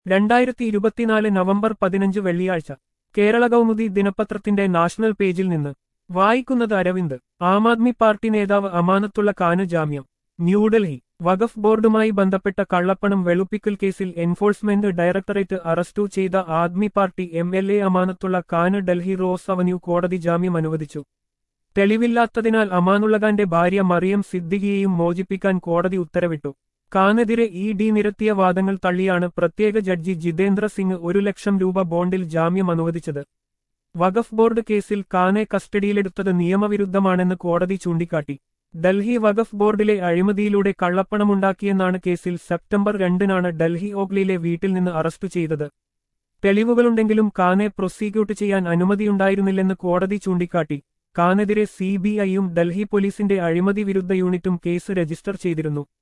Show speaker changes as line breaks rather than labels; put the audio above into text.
രണ്ടായിരത്തി ഇരുപത്തിനാല് നവംബർ പതിനഞ്ച് വെള്ളിയാഴ്ച കേരള കൗമുദി ദിനപത്രത്തിന്റെ നാഷണൽ പേജിൽ നിന്ന് വായിക്കുന്നത് അരവിന്ദ് ആം ആദ്മി പാർട്ടി നേതാവ് അമാനത്തുള്ള കാന് ജാമ്യം ന്യൂഡൽഹി വഖഫ് ബോർഡുമായി ബന്ധപ്പെട്ട കള്ളപ്പണം വെളുപ്പിക്കൽ കേസിൽ എൻഫോഴ്സ്മെന്റ് ഡയറക്ടറേറ്റ് അറസ്റ്റു ചെയ്ത Aadmi party M L A Amanatullah കാന് ഡൽഹി റോസ് അവന്യൂ കോടതി ജാമ്യം അനുവദിച്ചു തെളിവില്ലാത്തതിനാൽ അമാനുള്ളഖാന്റെ ഭാര്യ മറിയം സിദ്ദിഖിയെയും മോചിപ്പിക്കാൻ കോടതി ഉത്തരവിട്ടു ഖാനെതിരെ ഇ ഡി നിരത്തിയ വാദങ്ങൾ തള്ളിയാണ് പ്രത്യേക ജഡ്ജി ജിതേന്ദ്ര സിംഗ് ഒരു ലക്ഷം രൂപ ബോണ്ടിൽ ജാമ്യം അനുവദിച്ചത് വഖഫ് ബോർഡ് കേസിൽ ഖാനെ കസ്റ്റഡിയിലെടുത്തത് നിയമവിരുദ്ധമാണെന്ന് കോടതി ചൂണ്ടിക്കാട്ടി ഡൽഹി വഖഫ് ബോർഡിലെ അഴിമതിയിലൂടെ കള്ളപ്പണമുണ്ടാക്കിയെന്നാണ് കേസിൽ സെപ്റ്റംബർ രണ്ടിനാണ് ഡൽഹി ഓഗ്ലിയിലെ വീട്ടിൽ നിന്ന് അറസ്റ്റ് ചെയ്തത് തെളിവുകളുണ്ടെങ്കിലും ഖാനെ പ്രോസിക്യൂട്ട് ചെയ്യാൻ അനുമതിയുണ്ടായിരുന്നില്ലെന്ന് കോടതി ചൂണ്ടിക്കാട്ടി ഖാനെതിരെ സിബിഐയും ഡൽഹി പോലീസിന്റെ അഴിമതി വിരുദ്ധ യൂണിറ്റും കേസ് രജിസ്റ്റർ ചെയ്തിരുന്നു